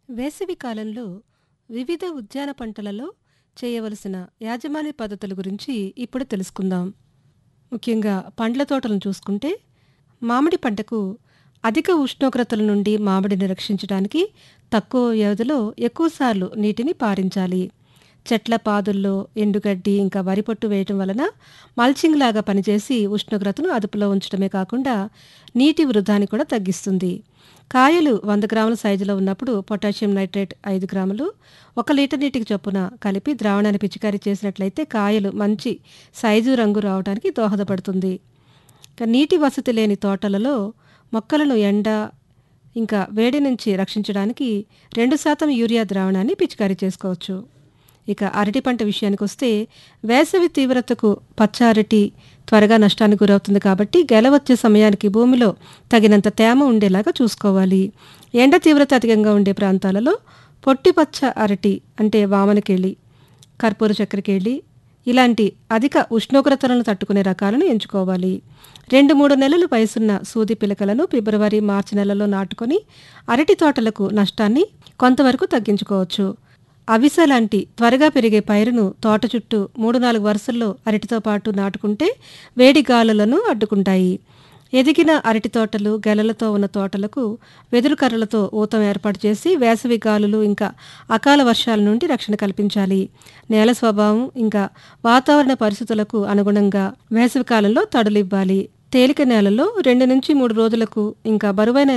వేసవి కాలంలో వివిధ ఉద్యాన పంటలలో చేయవలసిన యాజమాన్య పద్ధతుల గురించి ఇప్పుడు తెలుసుకుందాం ముఖ్యంగా పండ్ల తోటలను చూసుకుంటే మామిడి పంటకు అధిక ఉష్ణోగ్రతల నుండి మామిడిని రక్షించడానికి తక్కువ వ్యవధిలో ఎక్కువసార్లు నీటిని పారించాలి చెట్ల పాదుల్లో ఎండుగడ్డి ఇంకా వరి పొట్టు వేయటం వలన మల్చింగ్ లాగా పనిచేసి ఉష్ణోగ్రతను అదుపులో ఉంచడమే కాకుండా నీటి వృధాని కూడా తగ్గిస్తుంది కాయలు వంద గ్రాముల సైజులో ఉన్నప్పుడు పొటాషియం నైట్రేట్ ఐదు గ్రాములు ఒక లీటర్ నీటికి చొప్పున కలిపి ద్రావణాన్ని పిచికారీ చేసినట్లయితే కాయలు మంచి సైజు రంగు రావడానికి దోహదపడుతుంది ఇక నీటి వసతి లేని తోటలలో మొక్కలను ఎండ ఇంకా వేడి నుంచి రక్షించడానికి రెండు శాతం యూరియా ద్రావణాన్ని పిచికారీ చేసుకోవచ్చు ఇక అరటి పంట విషయానికి వస్తే వేసవి తీవ్రతకు పచ్చ అరటి త్వరగా నష్టానికి గురవుతుంది కాబట్టి గెల వచ్చే సమయానికి భూమిలో తగినంత తేమ ఉండేలాగా చూసుకోవాలి ఎండ తీవ్రత అధికంగా ఉండే ప్రాంతాలలో పొట్టి పచ్చ అరటి అంటే వామనకేళి కర్పూర చక్కెరకేళి ఇలాంటి అధిక ఉష్ణోగ్రతలను తట్టుకునే రకాలను ఎంచుకోవాలి రెండు మూడు నెలలు వయసున్న సూది పిలకలను ఫిబ్రవరి మార్చి నెలలో నాటుకొని అరటి తోటలకు నష్టాన్ని కొంతవరకు తగ్గించుకోవచ్చు అవిస లాంటి త్వరగా పెరిగే పైరును తోట చుట్టూ మూడు నాలుగు వరుసల్లో అరటితో పాటు నాటుకుంటే వేడి గాలులను అడ్డుకుంటాయి ఎదిగిన అరటి తోటలు గెలలతో ఉన్న తోటలకు వెదురు కర్రలతో ఊతం ఏర్పాటు చేసి వేసవి గాలులు ఇంకా అకాల వర్షాల నుండి రక్షణ కల్పించాలి నేల స్వభావం ఇంకా వాతావరణ పరిస్థితులకు అనుగుణంగా వేసవి కాలంలో తడులు ఇవ్వాలి తేలిక నేలలో రెండు నుంచి మూడు రోజులకు ఇంకా బరువైన